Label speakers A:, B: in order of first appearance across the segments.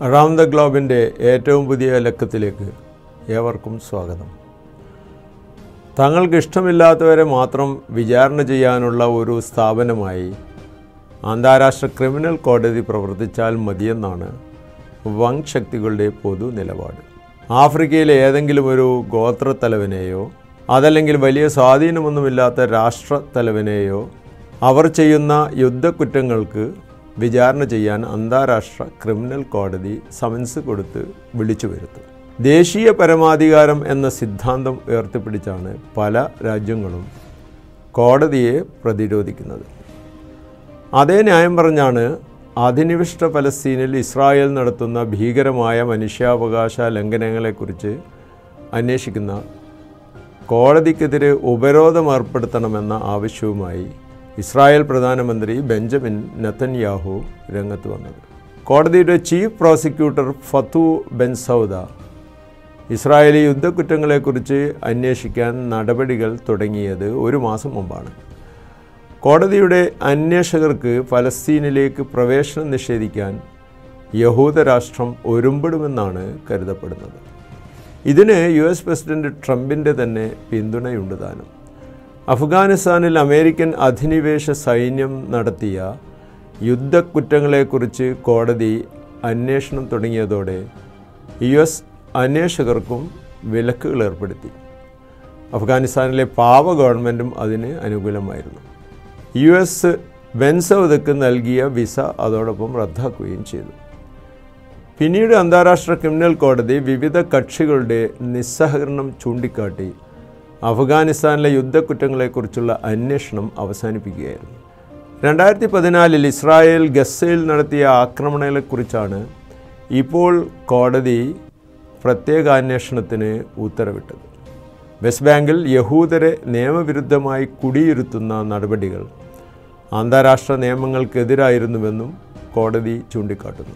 A: around the ഗ്ലോബിൻ്റെ ഏറ്റവും പുതിയ ലക്കത്തിലേക്ക് ഏവർക്കും സ്വാഗതം തങ്ങൾക്ക് ഇഷ്ടമില്ലാത്തവരെ മാത്രം വിചാരണ ചെയ്യാനുള്ള ഒരു സ്ഥാപനമായി അന്താരാഷ്ട്ര ക്രിമിനൽ കോടതി പ്രവർത്തിച്ചാൽ മതിയെന്നാണ് വങ് ശക്തികളുടെ പൊതു നിലപാട് ആഫ്രിക്കയിലെ ഏതെങ്കിലും ഒരു ഗോത്രത്തലവനെയോ അതല്ലെങ്കിൽ വലിയ സ്വാധീനമൊന്നുമില്ലാത്ത രാഷ്ട്രത്തലവനെയോ അവർ ചെയ്യുന്ന യുദ്ധക്കുറ്റങ്ങൾക്ക് വിചാരണ ചെയ്യാൻ അന്താരാഷ്ട്ര ക്രിമിനൽ കോടതി സമൻസ് കൊടുത്ത് വിളിച്ചു വരുത്തും ദേശീയ പരമാധികാരം എന്ന സിദ്ധാന്തം ഉയർത്തിപ്പിടിച്ചാണ് പല രാജ്യങ്ങളും കോടതിയെ പ്രതിരോധിക്കുന്നത് അതേ ന്യായം പറഞ്ഞാണ് അധിനിവിഷ്ട പലസ്തീനിൽ ഇസ്രായേൽ നടത്തുന്ന ഭീകരമായ മനുഷ്യാവകാശ ലംഘനങ്ങളെക്കുറിച്ച് അന്വേഷിക്കുന്ന കോടതിക്കെതിരെ ഉപരോധം ഏർപ്പെടുത്തണമെന്ന ആവശ്യവുമായി ഇസ്രായേൽ പ്രധാനമന്ത്രി ബെഞ്ചമിൻ നെതന്യാഹു രംഗത്ത് വന്നത് കോടതിയുടെ chief prosecutor Fatou Bensouda Israeli യുദ്ധക്കുറ്റങ്ങളെക്കുറിച്ച് അന്വേഷിക്കാൻ നടപടികൾ തുടങ്ങിയത് ഒരു മാസം മുമ്പാണ് കോടതിയുടെ അന്വേഷകർക്ക് ഫലസ്തീനിലേക്ക് പ്രവേശനം നിഷേധിക്കാൻ യഹൂദരാഷ്ട്രം ഒരുമ്പെടുമെന്നാണ് കരുതപ്പെടുന്നത് ഇതിന് യു എസ് പ്രസിഡന്റ് ട്രംപിൻ്റെ തന്നെ പിന്തുണയുണ്ട് താനും അഫ്ഗാനിസ്ഥാനിൽ അമേരിക്കൻ അധിനിവേശ സൈന്യം നടത്തിയ യുദ്ധക്കുറ്റങ്ങളെക്കുറിച്ച് കോടതി അന്വേഷണം തുടങ്ങിയതോടെ യു എസ് അന്വേഷകർക്കും വിലക്കുകൾ ഏർപ്പെടുത്തി അഫ്ഗാനിസ്ഥാനിലെ പാവ ഗവൺമെൻറ്റും അതിന് അനുകൂലമായിരുന്നു യു എസ് ബെൻസൗദക്ക് നൽകിയ വിസ അതോടൊപ്പം റദ്ദാക്കുകയും ചെയ്തു പിന്നീട് അന്താരാഷ്ട്ര ക്രിമിനൽ കോടതി വിവിധ കക്ഷികളുടെ നിസ്സഹകരണം ചൂണ്ടിക്കാട്ടി അഫ്ഗാനിസ്ഥാനിലെ യുദ്ധക്കുറ്റങ്ങളെക്കുറിച്ചുള്ള അന്വേഷണം അവസാനിപ്പിക്കുകയായിരുന്നു രണ്ടായിരത്തി പതിനാലിൽ ഇസ്രായേൽ ഗസയിൽ നടത്തിയ ആക്രമണങ്ങളെക്കുറിച്ചാണ് ഇപ്പോൾ കോടതി പ്രത്യേകാന്വേഷണത്തിന് ഉത്തരവിട്ടത് വെസ്റ്റ് ബാങ്കിൽ യഹൂദരെ നിയമവിരുദ്ധമായി കുടിയിരുത്തുന്ന നടപടികൾ അന്താരാഷ്ട്ര നിയമങ്ങൾക്കെതിരായിരുന്നുവെന്നും കോടതി ചൂണ്ടിക്കാട്ടുന്നു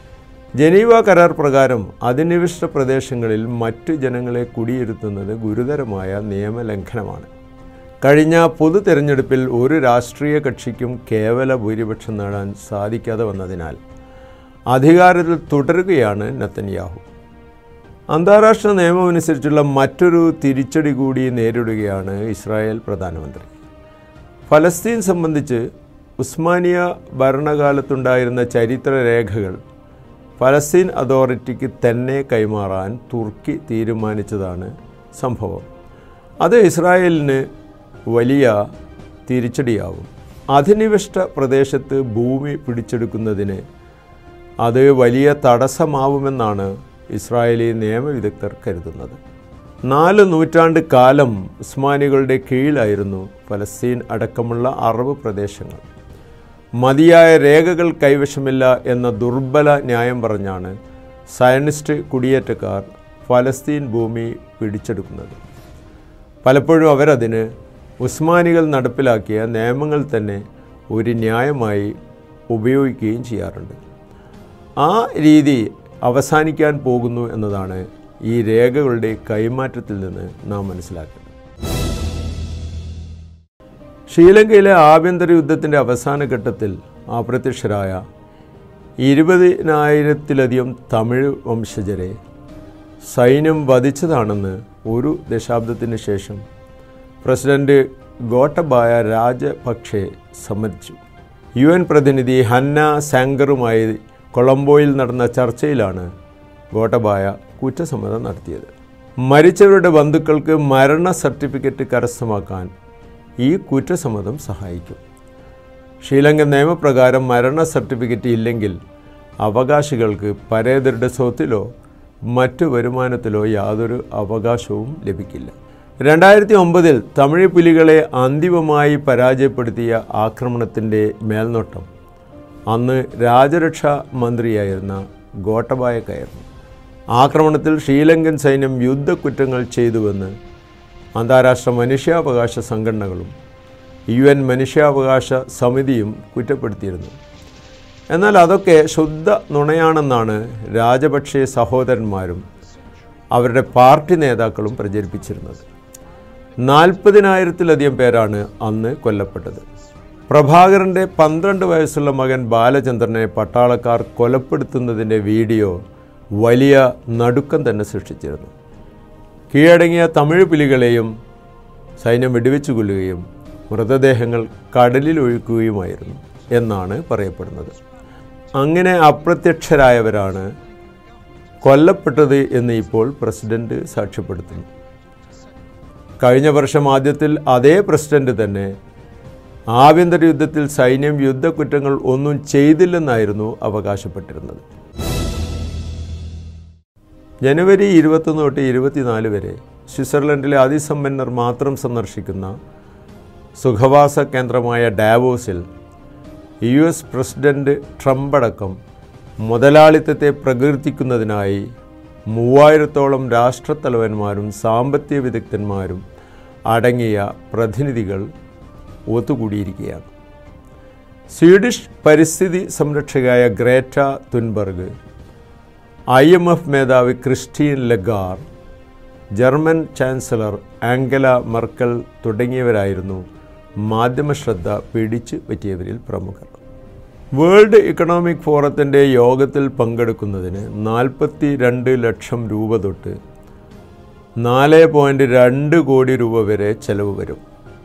A: ജനീവ കരാർ പ്രകാരം അധിനിവിഷ്ട പ്രദേശങ്ങളിൽ മറ്റു ജനങ്ങളെ കുടിയിരുത്തുന്നത് ഗുരുതരമായ നിയമലംഘനമാണ് കഴിഞ്ഞ പൊതു തെരഞ്ഞെടുപ്പിൽ ഒരു രാഷ്ട്രീയ കക്ഷിക്കും കേവല ഭൂരിപക്ഷം നേടാൻ സാധിക്കാതെ വന്നതിനാൽ അധികാരത്തിൽ തുടരുകയാണ് നെത്തന്യാഹു അന്താരാഷ്ട്ര നിയമമനുസരിച്ചുള്ള മറ്റൊരു തിരിച്ചടി കൂടി നേരിടുകയാണ് ഇസ്രായേൽ പ്രധാനമന്ത്രി ഫലസ്തീൻ സംബന്ധിച്ച് ഉസ്മാനിയ ഭരണകാലത്തുണ്ടായിരുന്ന ചരിത്രരേഖകൾ ഫലസ്തീൻ അതോറിറ്റിക്ക് തന്നെ കൈമാറാൻ തുർക്കി തീരുമാനിച്ചതാണ് സംഭവം അത് ഇസ്രായേലിന് വലിയ തിരിച്ചടിയാവും അധിനിവിഷ്ട പ്രദേശത്ത് ഭൂമി പിടിച്ചെടുക്കുന്നതിന് അത് വലിയ തടസ്സമാവുമെന്നാണ് ഇസ്രായേലി നിയമവിദഗ്ധർ കരുതുന്നത് നാല് നൂറ്റാണ്ട് കാലം ഉസ്മാനികളുടെ കീഴിലായിരുന്നു ഫലസ്തീൻ അടക്കമുള്ള അറബ് പ്രദേശങ്ങൾ മതിയായ രേഖകൾ കൈവശമില്ല എന്ന ദുർബല ന്യായം പറഞ്ഞാണ് സയനിസ്റ്റ് കുടിയേറ്റക്കാർ ഫലസ്തീൻ ഭൂമി പിടിച്ചെടുക്കുന്നത് പലപ്പോഴും അവരതിന് ഉസ്മാനികൾ നടപ്പിലാക്കിയ നിയമങ്ങൾ തന്നെ ഒരു ന്യായമായി ഉപയോഗിക്കുകയും ചെയ്യാറുണ്ട് ആ രീതി അവസാനിക്കാൻ പോകുന്നു എന്നതാണ് ഈ രേഖകളുടെ കൈമാറ്റത്തിൽ നിന്ന് നാം മനസ്സിലാക്കുന്നത് ശ്രീലങ്കയിലെ ആഭ്യന്തര യുദ്ധത്തിൻ്റെ അവസാന ഘട്ടത്തിൽ അപ്രത്യക്ഷരായ ഇരുപതിനായിരത്തിലധികം തമിഴ് വംശജരെ സൈന്യം വധിച്ചതാണെന്ന് ഒരു ദശാബ്ദത്തിന് ശേഷം പ്രസിഡന്റ് ഗോട്ടബായ രാജപക്ഷെ സമ്മതിച്ചു യു എൻ പ്രതിനിധി ഹന്ന സാങ്കറുമായി കൊളംബോയിൽ നടന്ന ചർച്ചയിലാണ് ഗോട്ടബായ കുറ്റസമ്മതം നടത്തിയത് മരിച്ചവരുടെ ബന്ധുക്കൾക്ക് മരണ സർട്ടിഫിക്കറ്റ് കരസ്ഥമാക്കാൻ ഈ കുറ്റസമ്മതം സഹായിക്കും ശ്രീലങ്കൻ നിയമപ്രകാരം മരണ സർട്ടിഫിക്കറ്റ് ഇല്ലെങ്കിൽ അവകാശികൾക്ക് പരേതരുടെ സ്വത്തിലോ മറ്റു വരുമാനത്തിലോ യാതൊരു അവകാശവും ലഭിക്കില്ല രണ്ടായിരത്തി ഒമ്പതിൽ തമിഴ് പുലികളെ അന്തിമമായി പരാജയപ്പെടുത്തിയ ആക്രമണത്തിൻ്റെ മേൽനോട്ടം അന്ന് രാജരക്ഷാ മന്ത്രിയായിരുന്ന ഗോട്ടബായക്കായിരുന്നു ആക്രമണത്തിൽ ശ്രീലങ്കൻ സൈന്യം യുദ്ധക്കുറ്റങ്ങൾ ചെയ്തുവെന്ന് അന്താരാഷ്ട്ര മനുഷ്യാവകാശ സംഘടനകളും യു എൻ മനുഷ്യാവകാശ സമിതിയും കുറ്റപ്പെടുത്തിയിരുന്നു എന്നാൽ അതൊക്കെ ശുദ്ധ നുണയാണെന്നാണ് രാജപക്ഷെ സഹോദരന്മാരും അവരുടെ പാർട്ടി നേതാക്കളും പ്രചരിപ്പിച്ചിരുന്നത് നാൽപ്പതിനായിരത്തിലധികം പേരാണ് അന്ന് കൊല്ലപ്പെട്ടത് പ്രഭാകരൻ്റെ പന്ത്രണ്ട് വയസ്സുള്ള മകൻ ബാലചന്ദ്രനെ പട്ടാളക്കാർ കൊലപ്പെടുത്തുന്നതിൻ്റെ വീഡിയോ വലിയ നടുക്കം തന്നെ സൃഷ്ടിച്ചിരുന്നു കീഴടങ്ങിയ തമിഴ് പുലികളെയും സൈന്യം വെടിവെച്ചു കൊല്ലുകയും മൃതദേഹങ്ങൾ കടലിൽ ഒഴുക്കുകയുമായിരുന്നു എന്നാണ് പറയപ്പെടുന്നത് അങ്ങനെ അപ്രത്യക്ഷരായവരാണ് കൊല്ലപ്പെട്ടത് എന്ന് ഇപ്പോൾ പ്രസിഡന്റ് സാക്ഷ്യപ്പെടുത്തുന്നു കഴിഞ്ഞ വർഷം ആദ്യത്തിൽ അതേ പ്രസിഡന്റ് തന്നെ ആഭ്യന്തര യുദ്ധത്തിൽ സൈന്യം യുദ്ധക്കുറ്റങ്ങൾ ഒന്നും ചെയ്തില്ലെന്നായിരുന്നു അവകാശപ്പെട്ടിരുന്നത് ജനുവരി ഇരുപത്തൊന്ന് തൊട്ട് ഇരുപത്തിനാല് വരെ സ്വിറ്റ്സർലൻഡിലെ അതിസമ്പന്നർ മാത്രം സന്ദർശിക്കുന്ന സുഖവാസ കേന്ദ്രമായ ഡാവോസിൽ യു എസ് പ്രസിഡന്റ് ട്രംപ് അടക്കം മുതലാളിത്തത്തെ പ്രകീർത്തിക്കുന്നതിനായി മൂവായിരത്തോളം രാഷ്ട്രത്തലവന്മാരും സാമ്പത്തിക വിദഗ്ധന്മാരും അടങ്ങിയ പ്രതിനിധികൾ ഒത്തുകൂടിയിരിക്കുകയാണ് സ്വീഡിഷ് പരിസ്ഥിതി സംരക്ഷകയായ Greta Thunberg I M F മേധാവി Christine Lagarde German chancellor Angela Merkel തുടങ്ങിയവരായിരുന്നു മാധ്യമശ്രദ്ധ പിടിച്ചു പറ്റിയവരിൽ പ്രമുഖർ വേൾഡ് ഇക്കണോമിക് ഫോറത്തിൻ്റെ യോഗത്തിൽ പങ്കെടുക്കുന്നതിന് നാൽപ്പത്തി രണ്ട് ലക്ഷം രൂപ തൊട്ട് നാല് പോയിൻറ്റ് രണ്ട് കോടി രൂപ വരെ ചെലവ് വരും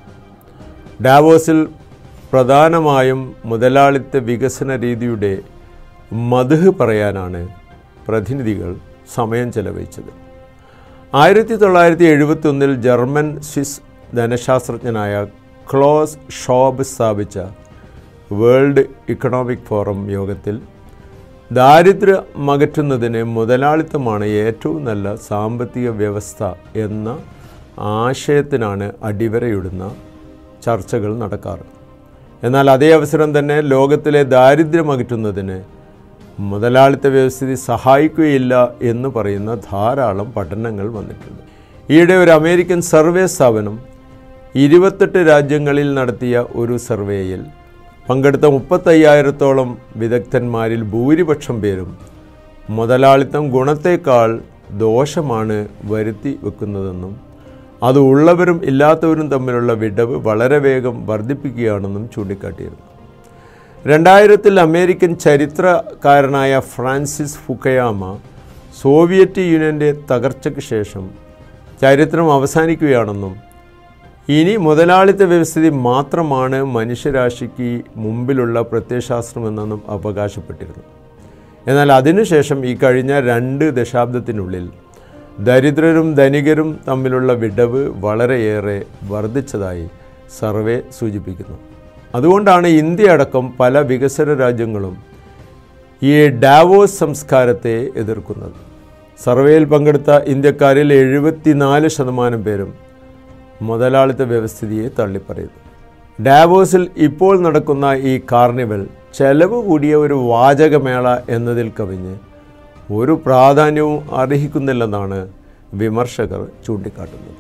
A: ഡാവോസിൽ പ്രധാനമായും മുതലാളിത്ത വികസന രീതിയുടെ മധുഹ് പറയാനാണ് പ്രതിനിധികൾ സമയം ചെലവഴിച്ചത് ആയിരത്തി തൊള്ളായിരത്തി എഴുപത്തി ഒന്നിൽ ജർമ്മൻ സ്വിസ് ധനശാസ്ത്രജ്ഞനായ ക്ലോസ് ഷോബ് സ്ഥാപിച്ച വേൾഡ് ഇക്കണോമിക് ഫോറം യോഗത്തിൽ ദാരിദ്ര്യം അകറ്റുന്നതിന് മുതലാളിത്തമാണ് ഏറ്റവും നല്ല സാമ്പത്തിക വ്യവസ്ഥ എന്ന ആശയത്തിനാണ് അടിവരയിടുന്ന ചർച്ചകൾ നടക്കാറ് എന്നാൽ അതേ അവസരം തന്നെ ലോകത്തിലെ ദാരിദ്ര്യം അകറ്റുന്നതിന് മുതലാളിത്ത വ്യവസ്ഥിതി സഹായിക്കുകയില്ല എന്ന് പറയുന്ന ധാരാളം പഠനങ്ങൾ വന്നിട്ടുണ്ട് ഈയിടെ ഒരു അമേരിക്കൻ സർവേ സ്ഥാപനം ഇരുപത്തെട്ട് രാജ്യങ്ങളിൽ നടത്തിയ ഒരു സർവേയിൽ പങ്കെടുത്ത മുപ്പത്തയ്യായിരത്തോളം വിദഗ്ധന്മാരിൽ ഭൂരിപക്ഷം പേരും മുതലാളിത്തം ഗുണത്തേക്കാൾ ദോഷമാണ് വരുത്തി വെക്കുന്നതെന്നും അത് ഉള്ളവരും ഇല്ലാത്തവരും തമ്മിലുള്ള വിടവ് വളരെ വേഗം വർദ്ധിപ്പിക്കുകയാണെന്നും ചൂണ്ടിക്കാട്ടിയിരുന്നു രണ്ടായിരത്തിൽ അമേരിക്കൻ ചരിത്രകാരനായ ഫ്രാൻസിസ് ഫുക്കയാമ സോവിയറ്റ് യൂണിയൻ്റെ തകർച്ചയ്ക്ക് ശേഷം ചരിത്രം അവസാനിക്കുകയാണെന്നും ഇനി മുതലാളിത്ത വ്യവസ്ഥിതി മാത്രമാണ് മനുഷ്യരാശിക്ക് മുമ്പിലുള്ള പ്രത്യയശാസ്ത്രമെന്നും അവകാശപ്പെട്ടിരുന്നു എന്നാൽ അതിനുശേഷം ഈ കഴിഞ്ഞ രണ്ട് ദശാബ്ദത്തിനുള്ളിൽ ദരിദ്രരും ധനികരും തമ്മിലുള്ള വിടവ് വളരെയേറെ വർദ്ധിച്ചതായി സർവേ സൂചിപ്പിക്കുന്നു അതുകൊണ്ടാണ് ഇന്ത്യ അടക്കം പല വികസന രാജ്യങ്ങളും ഈ ഡാവോസ് സംസ്കാരത്തെ എതിർക്കുന്നത് സർവേയിൽ പങ്കെടുത്ത ഇന്ത്യക്കാരിൽ എഴുപത്തിനാല് ശതമാനം പേരും മുതലാളിത്ത വ്യവസ്ഥിതിയെ തള്ളിപ്പറയുന്നു ഡാവോസിൽ ഇപ്പോൾ നടക്കുന്ന ഈ കാർണിവൽ ചെലവ് കൂടിയ ഒരു വാചകമേള എന്നതിൽ കവിഞ്ഞ് ഒരു പ്രാധാന്യവും അർഹിക്കുന്നില്ലെന്നാണ് വിമർശകർ ചൂണ്ടിക്കാട്ടുന്നത്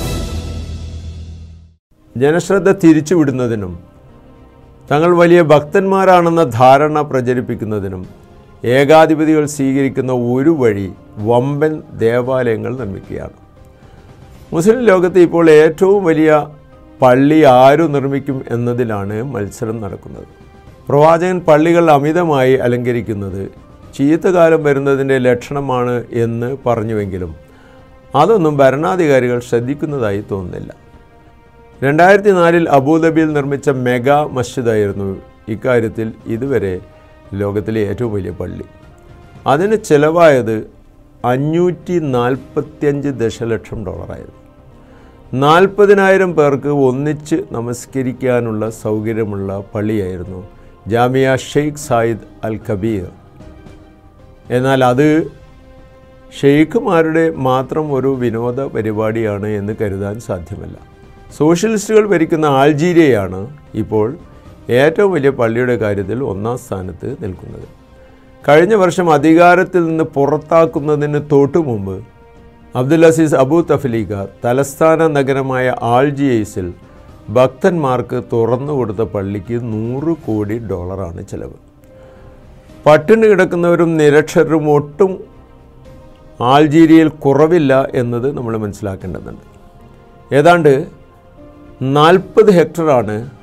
A: ജനശ്രദ്ധ തിരിച്ചുവിടുന്നതിനും തങ്ങൾ വലിയ ഭക്തന്മാരാണെന്ന ധാരണ പ്രചരിപ്പിക്കുന്നതിനും ഏകാധിപതികൾ സ്വീകരിക്കുന്ന ഒരു വഴി വമ്പൻ ദേവാലയങ്ങൾ നിർമ്മിക്കുകയാണ് മുസ്ലിം ലോകത്ത് ഇപ്പോൾ ഏറ്റവും വലിയ പള്ളി ആരു നിർമ്മിക്കും എന്നതിലാണ് മത്സരം നടക്കുന്നത് പ്രവാചകൻ പള്ളികൾ അമിതമായി അലങ്കരിക്കുന്നത് ചീത്തകാലം വരുന്നതിൻ്റെ ലക്ഷണമാണ് എന്ന് പറഞ്ഞുവെങ്കിലും അതൊന്നും ഭരണാധികാരികൾ ശ്രദ്ധിക്കുന്നതായി തോന്നുന്നില്ല രണ്ടായിരത്തി നാലിൽ അബുദാബിയിൽ നിർമ്മിച്ച മെഗാ മസ്ജിദായിരുന്നു ഇക്കാര്യത്തിൽ ഇതുവരെ ലോകത്തിലെ ഏറ്റവും വലിയ പള്ളി അതിന് ചിലവായത് അഞ്ഞൂറ്റി നാൽപ്പത്തിയഞ്ച് ദശലക്ഷം ഡോളറായിരുന്നു നാൽപ്പതിനായിരം പേർക്ക് ഒന്നിച്ച് നമസ്കരിക്കാനുള്ള സൗകര്യമുള്ള പള്ളിയായിരുന്നു Jamia Sheikh Zayed Al Kabir എന്നാൽ അത് ഷെയ്ഖുമാരുടെ മാത്രം ഒരു വിനോദ പരിപാടിയാണ് എന്ന് കരുതാൻ സാധ്യമല്ല സോഷ്യലിസ്റ്റുകൾ ഭരിക്കുന്ന ആൾജീരിയയാണ് ഇപ്പോൾ ഏറ്റവും വലിയ പള്ളിയുടെ കാര്യത്തിൽ ഒന്നാം സ്ഥാനത്ത് നിൽക്കുന്നത് കഴിഞ്ഞ വർഷം അധികാരത്തിൽ നിന്ന് പുറത്താക്കുന്നതിന് തൊട്ടു മുമ്പ് അബ്ദുൽ അസീസ് അബൂ തഫ്ലീഗ തലസ്ഥാന നഗരമായ ആൾജിയസിൽ ഭക്തന്മാർക്ക് തുറന്നു കൊടുത്ത പള്ളിക്ക് നൂറ് കോടി ഡോളറാണ് ചെലവ് പട്ടിണി കിടക്കുന്നവരും നിരക്ഷരരും ഒട്ടും ആൾജീരിയയിൽ കുറവില്ല എന്നത് നമ്മൾ മനസ്സിലാക്കേണ്ടതുണ്ട് ഏതാണ്ട് നാൽപ്പത് ഹെക്ടറാണ്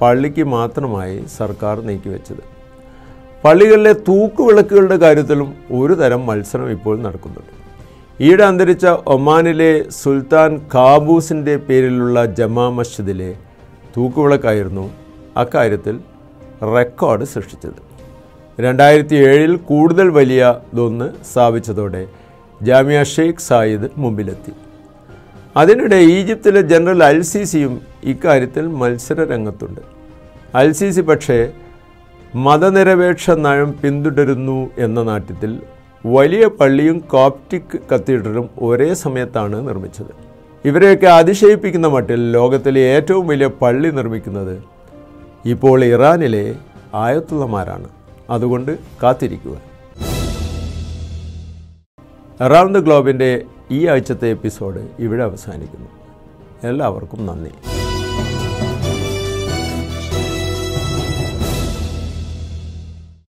A: പള്ളിക്ക് മാത്രമായി സർക്കാർ നീക്കിവെച്ചത് പള്ളികളിലെ തൂക്കുവിളക്കുകളുടെ കാര്യത്തിലും ഒരു തരം മത്സരം ഇപ്പോൾ നടക്കുന്നുണ്ട് ഈയിടെ അന്തരിച്ച ഒമാനിലെ സുൽത്താൻ കാബൂസിൻ്റെ പേരിലുള്ള ജമാ മസ്ജിദിലെ തൂക്കുവിളക്കായിരുന്നു അക്കാര്യത്തിൽ റെക്കോർഡ് സൃഷ്ടിച്ചത് രണ്ടായിരത്തി ഏഴിൽ കൂടുതൽ വലിയ ഇതൊന്ന് സ്ഥാപിച്ചതോടെ ജാമിയ ഷെയ്ഖ് സായിദ് മുമ്പിലെത്തി അതിനിടെ ഈജിപ്തിലെ ജനറൽ അൽ സിസിയും ഇക്കാര്യത്തിൽ മത്സര രംഗത്തുണ്ട് അൽ സിസി പക്ഷേ മതനിരപേക്ഷ നയം പിന്തുടരുന്നു എന്ന നാട്യത്തിൽ വലിയ പള്ളിയും കോപ്റ്റിക് കത്തീഡ്രലും ഒരേ സമയത്താണ് നിർമ്മിച്ചത് ഇവരെയൊക്കെ അതിശയിപ്പിക്കുന്ന മട്ടിൽ ലോകത്തിലെ ഏറ്റവും വലിയ പള്ളി നിർമ്മിക്കുന്നത് ഇപ്പോൾ ഇറാനിലെ ആയത്തുള്ളമാരാണ് അതുകൊണ്ട് കാത്തിരിക്കുക അറൗണ്ട് ദ ഗ്ലോബിൻ്റെ ഈ ആഴ്ചത്തെ എപ്പിസോഡ് ഇവിടെ അവസാനിക്കുന്നു എല്ലാവർക്കും നന്ദി